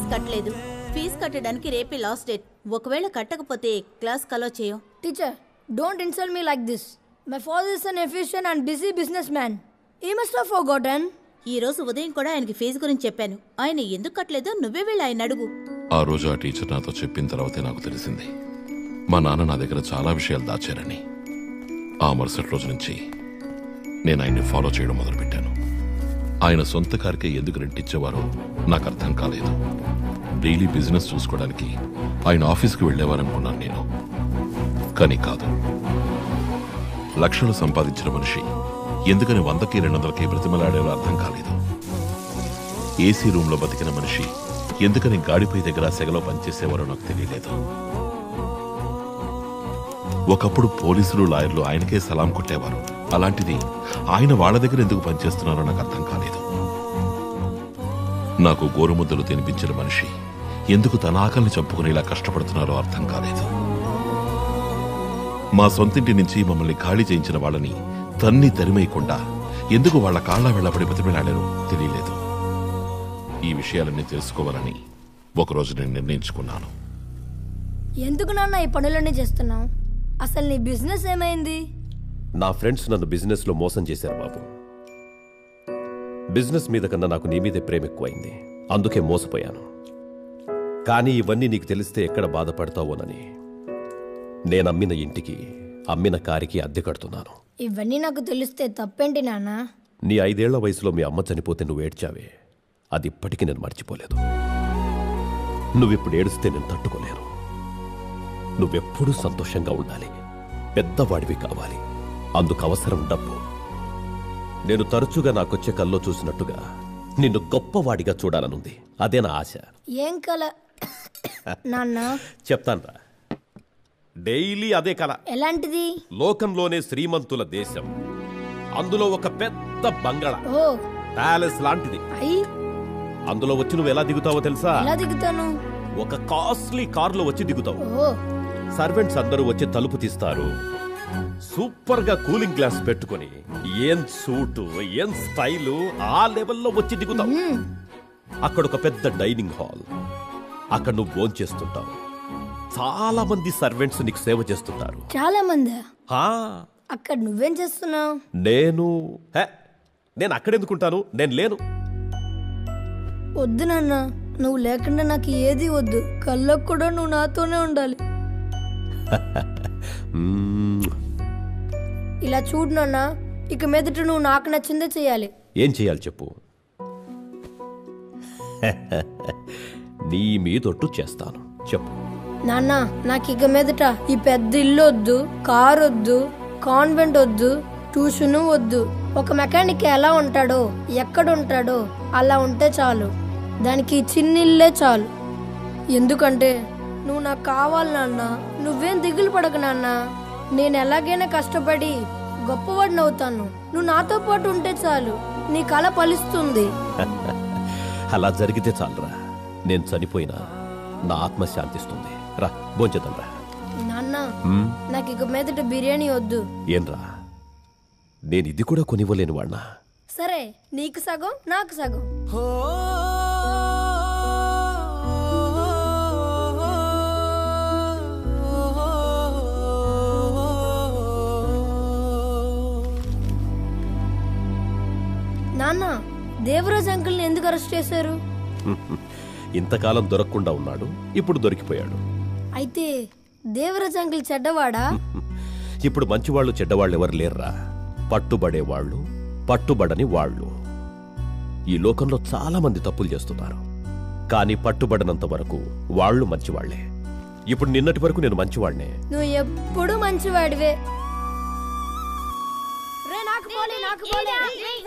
Fee కట్టలేదు fee కట్టడానికి రేపే లాస్ట్ డేట్ ఒకవేళ కట్టకపోతే క్లాస్ కలో చేయం Teacher, don't insult me like this. My father is an efficient and busy businessman. He must have forgotten. ఈ రోజు ఉదయం కూడా ఆయనకి ఫీజు గురించి చెప్పాను ఆయన ఎందుకు కట్టలేదో నువ్వే వెళ్ళి ఆయన అడుగు ఆ రోజు ఆ టీచర్ నాతో చెప్పిన తర్వాతే నాకు తెలిసింది మా నాన్న నా దగ్గర చాలా విషయాలు దాచారని ఆ మరుసటి రోజు నుంచి నేను ఆయన్ని ఫాలో చేయడం మొదలుపెట్టాను ఆయన సొంత కారికే ఎందుకు రెంటిచ్చేవారో నాకు అర్థం కాలేదు డైలీ బిజినెస్ చూసుకోవడానికి ఆయన ఆఫీస్కి వెళ్ళేవారనుకున్నాను నేను కానీ కాదు లక్షలు సంపాదించిన మనిషి ఎందుకని వందకి రెండు వందలకి బ్రతిమలాడేవో అర్థం కాలేదు ఏసీ రూమ్లో బతికిన మనిషి ఎందుకని గాడిపై దగ్గర సెగలో పనిచేసేవారో నాకు తెలియలేదు ఒకప్పుడు పోలీసులు లాయర్లు ఆయనకే సలాం కొట్టేవారు అలాంటిది ఆయన వాళ్ళ దగ్గర ఎందుకు పనిచేస్తున్నారో నాకు అర్థం కాలేదు నాకు గోరుముద్దలు తినిపించిన మనిషి ఎందుకు తన ఆకలిని చంపుకుని ఇలా కష్టపడుతున్నారో అర్థం కాలేదు మా సొంతింటి నుంచి మమ్మల్ని ఖాళీ చేయించిన వాళ్ళని తన్ని తరిమేయకుండా ఎందుకు వాళ్ళ కాళ్ళ వెళ్ళబడి బతిమిలాడారో తెలియలేదు ఈ విషయాలన్నీ తెలుసుకోవాలని ఒకరోజు నేను నిర్ణయించుకున్నాను ఎందుకు నాన్న ఈ పనులన్నీ చేస్తున్నావు అసలు నీ బిజినెస్ ఏమైంది నా ఫ్రెండ్స్ నన్ను బిజినెస్లో మోసం చేశారు బాబు బిజినెస్ మీద కన్నా నాకు నీ మీదే ప్రేమ ఎక్కువైంది అందుకే మోసపోయాను కానీ ఇవన్నీ నీకు తెలిస్తే ఎక్కడ బాధపడతావోనని నేను అమ్మిన ఇంటికి అమ్మిన కారికి అద్దె కడుతున్నాను ఇవన్నీ నాకు తెలిస్తే తప్పేంటి నాన్న నీ ఐదేళ్ల వయసులో మీ అమ్మ చనిపోతే నువ్వు ఏడ్చావే అది ఇప్పటికీ నేను మర్చిపోలేదు నువ్విప్పుడు ఏడుస్తే నేను తట్టుకోలేను నువ్వెప్పుడూ సంతోషంగా ఉండాలి పెద్దవాడివి కావాలి అందుకు అవసరం డబ్బు నేను తరచుగా నాకొచ్చే కల్లో చూసినట్టుగా నిన్ను గొప్పవాడిగా చూడాలనుంది అదే నా ఆశ ఏం కల నాన్న చెప్తాన్రా డైలీ అదే కల ఎలాంటిది లోకంలోనే శ్రీమంతుల దేశం అందులో ఒక పెద్ద బంగళ ఓ ప్యాలెస్ లాంటిది అయ్యి అందులో వచ్చి నువ్వు ఎలా దిగుతావో తెలుసా ఎలా దిగుతాను ఒక కాస్ట్లీ కారులో వచ్చి దిగుతావు ఓ సర్వెంట్స్ అందరూ వచ్చి తలుపు తీస్తారు సూపర్ గా కూలింగ్ గ్లాస్ పెట్టుకొని ఏం సూటు ఏం స్టైలు ఆ లెవెల్లో వచ్చి దిగుతావు అక్కడ ఒక పెద్ద డైనింగ్ హాల్ అక్కడ నువ్వు భోంచేస్తుంటావు చేస్తుంటావు చాలా మంది సర్వెంట్స్ నీకు సేవ చేస్తుంటారు చాలా మంది హా, అక్కడ నువ్వేం చేస్తున్నావు నేను హే, నేను అక్కడెందుకుంటాను నేను లేను వద్దు నాన్న నువ్వు లేకుండా నాకు ఏది వద్దు కళ్ళకు కూడా నువ్వు నాతోనే ఉండాలి మ్మ్, ఇలా చూడు నాన్న ఇక మీదట నువ్వు నాకు నచ్చిందే చేయాలి ఏం చేయాలి చెప్పు నీ మీదొట్టు చేస్తాను చెప్పు నాన్న నాకు ఇక మీదట ఈ పెద్ద ఇల్లు వద్దు కార్ వద్దు కాన్వెంట్ వద్దు ట్యూషన్ వద్దు ఒక మెకానిక్ ఎలా ఉంటాడో ఎక్కడ ఉంటాడో అలా ఉంటే చాలు దానికి ఈ చిన్న ఇల్లే చాలు ఎందుకంటే నువ్వు నాకు కావాలి నాన్న నువ్వేం దిగులు పడకు నాన్న నేను ఎలాగైనా కష్టపడి గొప్పవాడిని అవుతాను నువ్వు నాతో పాటు ఉంటే చాలు నీ కళ ఫలిస్తుంది అలా జరిగితే చాలరా నేను చనిపోయినా నా ఆత్మ శాంతిస్తుంది రా భోంచేద్దాం రా నాన్న మ్మ్, నాకు ఇక మీదట బిర్యానీ వద్దు ఏంరా నేను ఇది కూడా కొనివ్వలేని వాణ్ణా సరే నీకు సగం నాకు సగం నాన్న దేవరాజ్ అంకుల్ని ఎందుకు అరెస్ట్ చేశారు ఇంతకాలం దొరకకుండా ఉన్నాడు ఇప్పుడు దొరికిపోయాడు అయితే దేవరాజ్ అంకుల్ చెడ్డవాడా ఇప్పుడు మంచివాళ్ళు చెడ్డవాళ్ళు ఎవరు లేర్రా పట్టుబడేవాళ్ళు పట్టుబడని వాళ్ళు ఈ లోకంలో చాలా మంది తప్పులు చేస్తున్నారు కానీ పట్టుబడనంత వరకు వాళ్ళు మంచివాళ్లే ఇప్పుడు నిన్నటి వరకు నేను మంచివాళ్నే నువ్వు ఎప్పుడు మంచివాడివే రే నాకు పోలే నాకు పోలే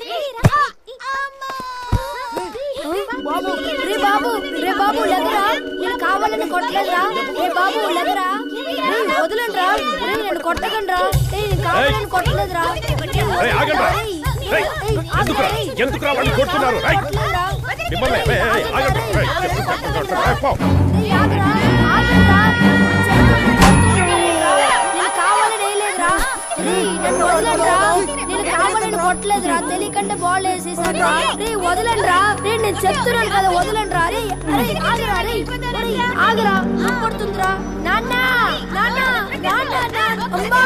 బాబు రే బాబు రే బాబు లెగరా నేను కావాలని కొట్టలేదురా రే బాబు లెగరా రే వదలండిరా రే నేను కొట్టకండిరా రే నేను కావాలని కొట్టలేదురా ఏయ్, ఆగండ్రా. ఏయ్, ఏయ్, ఏయ్, ఎందుకురా? ఏయ్, ఎందుకురా వాళ్ళని కొడుతున్నారు? ఏయ్. కొట్టలేదురా. మిమ్మల్ని ఏయ్, ఏయ్, ఆగండి. ఏయ్, ఏయ్, పో. ఏయ్, ఆగరా, ఆగరా. నేను కావాలని వేయలేదురా రేయ్, నన్ను వదలండిరా. నేను కావాలని కొట్టలేదురా తెలియకంటే బాల్ వేసేసాను రా రే వదలండిరా రే నేను చెప్తున్నాను కదా వదలండిరా రే అరే ఆగరా రే ఒరేయ్, ఆగరా కొడుతుందిరా నాన్న నాన్న నాన్న నాన్న. అమ్మా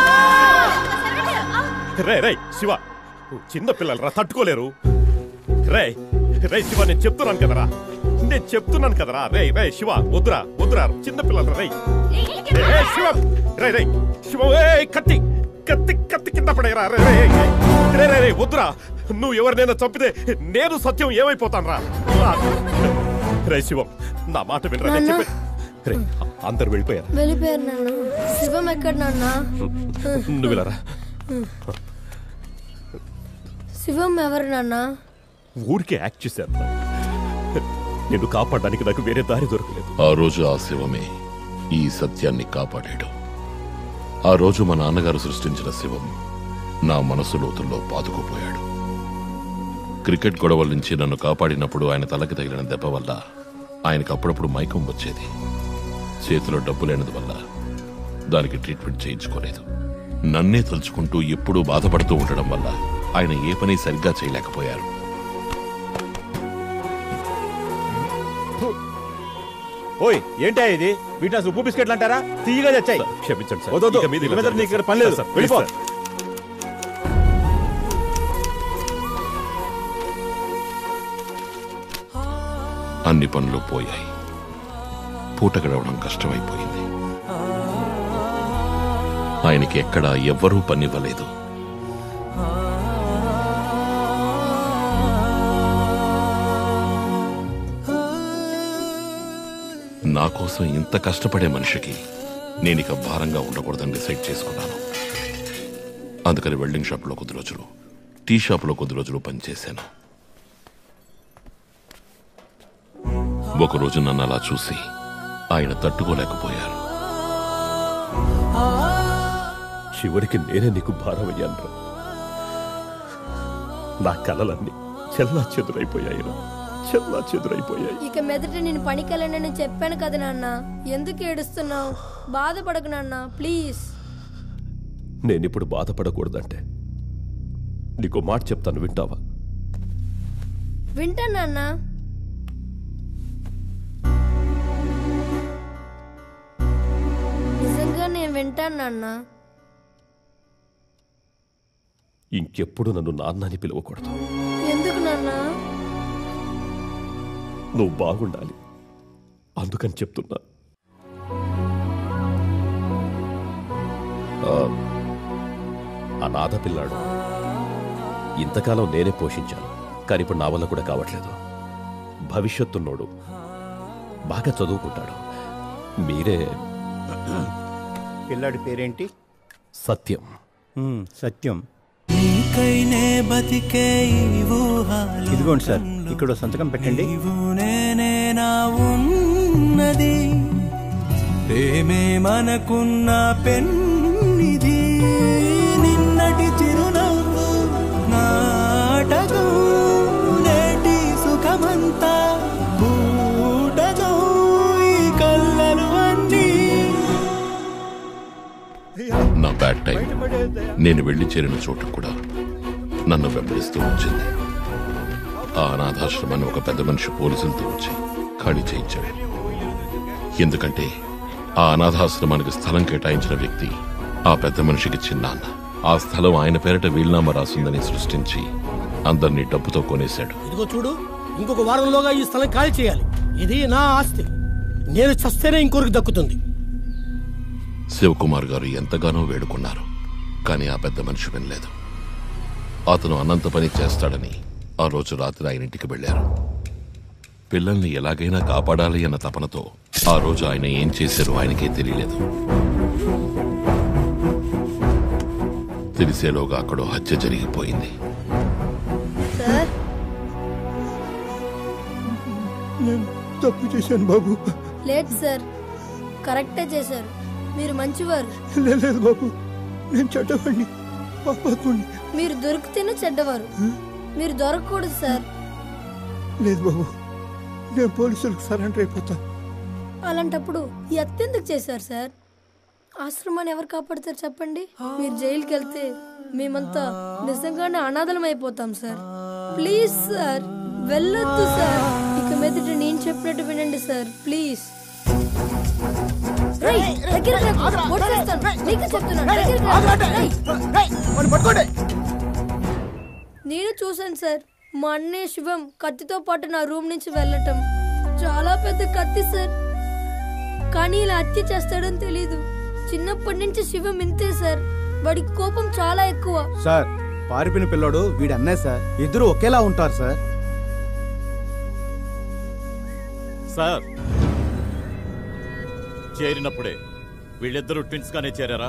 రే రే శివ చిన్న పిల్లలు రా తట్టుకోలేరు రే రే శివ నేను చెప్తున్నాను కదరా నేను చెప్తున్నాను కదరా రే రే శివ వద్దురా వద్దురా చిన్న పిల్లలు రే రే, రే శివ రే రే శివ ఏ కత్తి కత్తి కత్తి కింద పడేరా రే రే రే రే రే వద్దురా నువ్వు ఎవరినైనా చంపితే నేను సత్యం ఏమైపోతాను రా రే శివం నా మాట వినరా నేను నాన్న. చెప్పే రే అందరు వెళ్ళిపోయారు వెళ్ళిపోయారు నాన్న శివం ఎక్కడ నాన్న నువ్వు వెళ్ళరా శివం ఎవరు నాన్న ఊరికే యాక్ట్ చేశాను నిన్ను కాపాడడానికి నాకు వేరే దారి దొరకలేదు ఆ రోజు ఆ శివమే ఈ సత్యాన్ని కాపాడాడు ఆ రోజు మా నాన్నగారు సృష్టించిన శివం నా మనసు లోతుల్లో పాతుకుపోయాడు క్రికెట్ గొడవల నుంచి నన్ను కాపాడినప్పుడు ఆయన తలకి తగిలిన దెబ్బ వల్ల ఆయనకు అప్పుడప్పుడు మైకం వచ్చేది చేతిలో డబ్బు లేనందువల్ల దానికి ట్రీట్మెంట్ చేయించుకోలేదు నన్నే తలుచుకుంటూ ఎప్పుడూ బాధపడుతూ ఉండడం వల్ల ఆయన ఏ పని సరిగ్గా చేయలేకపోయారు ఓయ్ ఏంటా ఇది వీటిని అసలు ఉప్పు బిస్కెట్లు అంటారా తీయగా తెచ్చాయి సార్, క్షమించండి సార్. వద్దొద్దు. ఇక మీద ఇలా ఇక మీద జరగదు నీకు ఇక్కడ సార్. పని లేదు. సార్, సార్, వెళ్ళిపో. Please sir. అన్ని పనులు పోయాయి పూట గడవడం కష్టమైపోయింది ఆయనకి ఎక్కడా ఎవ్వరూ పనివ్వలేదు నా కోసం ఇంత కష్టపడే మనిషికి నేనిక భారంగా ఉండకూడదని డిసైడ్ చేసుకున్నాను అందుకని వెల్డింగ్ షాప్లో కొద్ది రోజులు టీ షాప్లో కొద్ది రోజులు పనిచేశాను ఒకరోజు నన్ను అలా చూసి ఆయన తట్టుకోలేకపోయారు చివరికి నేనే నీకు భారమయ్యాను రా నా కలలన్నీ చెల్లా చెదురైపోయాయి రా చెల్లా చెదురైపోయాయి ఇక మెదట నేను పనికెళ్ళనని చెప్పాను కదా నాన్న ఎందుకు ఏడుస్తున్నావు బాధపడకు నాన్న ప్లీజ్ నేనిప్పుడు బాధపడకూడదంటే నీకు మాట చెప్తాను వింటావా వింటాను నాన్న నిజంగా నేను వింటాను నాన్న ఇంకెప్పుడు నన్ను నాన్న అని పిలవకూడదు ఎందుకు నాన్న నువ్వు బాగుండాలి అందుకని చెప్తున్నా ఆ, అనాథ పిల్లాడు ఇంతకాలం నేనే పోషించాను కానీ ఇప్పుడు నా వల్ల కూడా కావట్లేదు భవిష్యత్తున్నోడు బాగా చదువుకుంటాడు మీరే పిల్లాడి పేరేంటి సత్యం ఉమ్, సత్యం నీకైనే బతికే ఈ ఊహాలు ఇదిగోండి సార్ ఇక్కడ ఓ సంతకం పెట్టండి నీవు నేనే నా ఉన్నది ప్రేమే మనకున్న పెన్నిది నిన్నటి చిరునవ్వు నాటకం నేటి సుఖమంతా బూటకం ఈ కళ్ళలు అన్నీ నా బ్యాడ్ టైం నేను వెళ్లి చేరిన చోటు కూడా నన్ను వెంబడిస్తూ వచ్చింది ఆ అనాథాశ్రమాన్ని ఒక పెద్ద మనిషి పోలీసులతో వచ్చి ఖాళీ చేయించాడు ఎందుకంటే ఆ అనాథాశ్రమానికి స్థలం కేటాయించిన వ్యక్తి ఆ పెద్ద మనిషికి చిన్నాన్న ఆ స్థలం ఆయన పేరిట వీలునామా రాసుందని సృష్టించి అందరినీ డబ్బుతో కొనేశాడు ఇదిగో చూడు ఇంకొక వారంలోగా ఈ స్థలం ఖాళీ చేయాలి ఇది నా ఆస్తి నేను చస్తేనే ఇంకొకరికి దక్కుతుంది శివకుమార్ గారు ఎంతగానో వేడుకున్నారు కానీ ఆ పెద్ద మనిషి వినలేదు అతను అనంత పని చేస్తాడని ఆ రోజు రాత్రి ఆయన ఇంటికి వెళ్లారు పిల్లల్ని ఎలాగైనా కాపాడాలి అన్న తపనతో ఆ రోజు ఆయన ఏం చేశారో ఆయనకే తెలియలేదు తెలిసేలోగా అక్కడో హత్య జరిగిపోయింది సార్ నేను తప్పు చేశాను బాబు లేదు సార్ కరెక్టే చేశారు మీరు మంచివారు లే- లేదు బాబు నేను చెడ్డవాడిని పాపాత్ముడిని మీరు దొరికితేనే చెడ్డవారు మీరు దొరకకూడదు సార్ లేదు బాబు నేను పోలీసులకు సరెండర్ అయిపోతా అలాంటప్పుడు ఈ హత్య ఎందుకు చేశారు సార్ ఆశ్రమాన్ని ఎవరు కాపాడతారు చెప్పండి మీరు జైలుకి వెళ్తే మేమంతా నిజంగానే అనాథలం అయిపోతాం సార్ ప్లీజ్ సార్ వెళ్ళొద్దు సార్ ఇక మీదట నేను చెప్పినట్టు వినండి సార్ ప్లీజ్ రేయ్, దగ్గరికి రాకు. ఓడ్చేస్తాను. నీకే చెప్తున్నాను. దగ్గరికి రాకు. రేయ్. నేను చూశాను సార్ మా అన్నయ్య శివం కత్తితో పాటు నా రూమ్ నుంచి వెళ్ళటం చాలా పెద్ద కత్తి సార్ కానీ ఇలా హత్య చేస్తాడని తెలీదు చిన్నప్పటి నుంచి శివం ఇంతే సార్ వాడికి కోపం చాలా ఎక్కువ సార్ పారిపోయిన పిల్లోడు వీడి అన్నయ్య సార్ ఇద్దరు ఒకేలా ఉంటారు సార్ సార్ చేరినప్పుడే వీళ్ళిద్దరూ ట్విన్స్ గానే చేరారా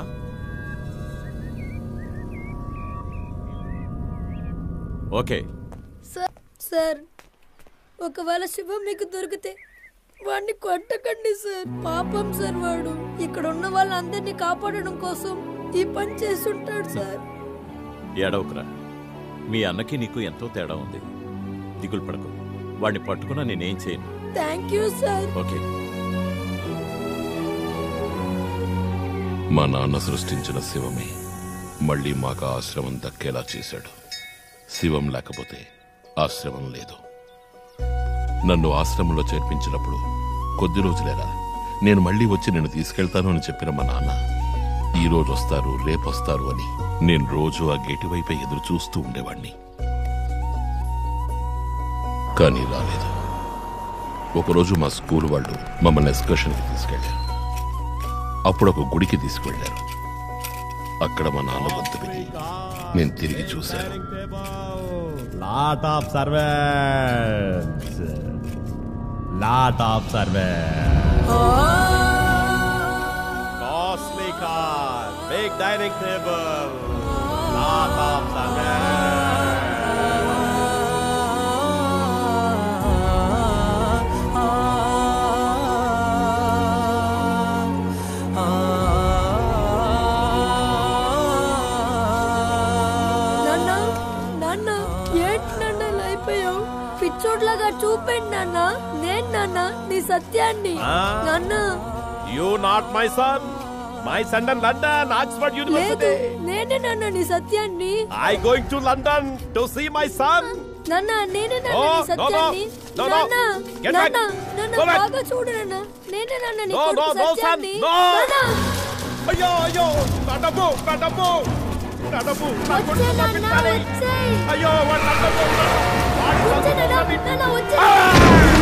ఓకే సార్ సార్ ఒకవేళ శివం మీకు దొరికితే వాడిని కొట్టకండి సార్ పాపం సార్ వాడు ఇక్కడ ఉన్న వాళ్ళందరినీ కాపాడడం కోసం ఈ పని చేస్తుంటాడు సార్ ఏడవకురా మీ అన్నకి నీకు ఎంతో తేడా ఉంది దిగులు పడకు వాడిని పట్టుకున్నా నేనేం చేయను థ్యాంక్ యూ సార్ ఓకే మా నాన్న సృష్టించిన శివమే మళ్ళీ మాకు ఆ ఆశ్రమం దక్కేలా చేశాడు శివం లేకపోతే ఆశ్రమం లేదు నన్ను ఆశ్రమంలో చేర్పించినప్పుడు కొద్ది రోజులేరా నేను మళ్ళీ వచ్చి నేను తీసుకెళ్తాను అని చెప్పిన మా నాన్న ఈ రోజు వస్తారు రేపు వస్తారు అని నేను రోజు ఆ గేటు వైపే ఎదురు చూస్తూ ఉండేవాణ్ణి కానీ రాలేదు ఒకరోజు మా స్కూల్ వాళ్ళు మమ్మల్ని ఎక్స్కర్షన్కి తీసుకెళ్లారు అప్పుడు ఒక గుడికి తీసుకువెళ్లారు అక్కడ మా నాన్న గొంతు విని నేను తిరిగి చూశాను Lot of servants. Lot of servants. Costly car, big dining table, lot of servants. నాన్న నాన్న ఏంటి నాన్న ఇలా అయిపోయావు పిచ్చోడ్లాగా చూపండి నాన్న నేను నాన్న నీ సత్యాన్ని నాన్న You not my son. My son in London, Oxford లేదు University. నేనే నాన్న నీ సత్యాన్ని I going to London to see my son. నాన్న నేనే నాన్న Oh, నీ no, no. సత్యాన్ని No, no. నాన్న Get నాన్న back. నాన్న Go back. బాగా చూడు నాన్న నేనే నాన్న నీ No, కొడుకు no, no, son. సత్యాన్ని No. నాన్న అయ్యో అయ్యో నా డబ్బు నా డబ్బు నా డబ్బు నా వచ్చే కొడుకు నాన్న పంపించాలి. వచ్చేయ్ అయ్యో వాడు నా డబ్బు వాడి వచ్చే నాన్న డబ్బు నాన్న వచ్చేయ్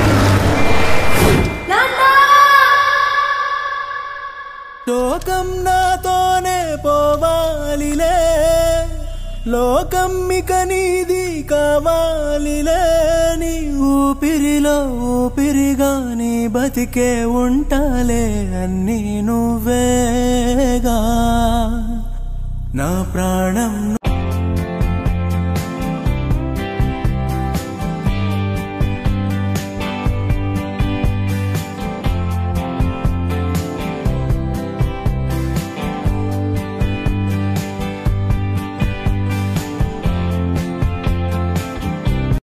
నాన్న లోకం నాతోనే పోవాలిలే లోకం ఇక నీది కావాలిలే నీ ఊపిరిలో ఊపిరిగా నీ బతికే ఉంటాలే అన్నీ నువ్వేగా నా ప్రాణం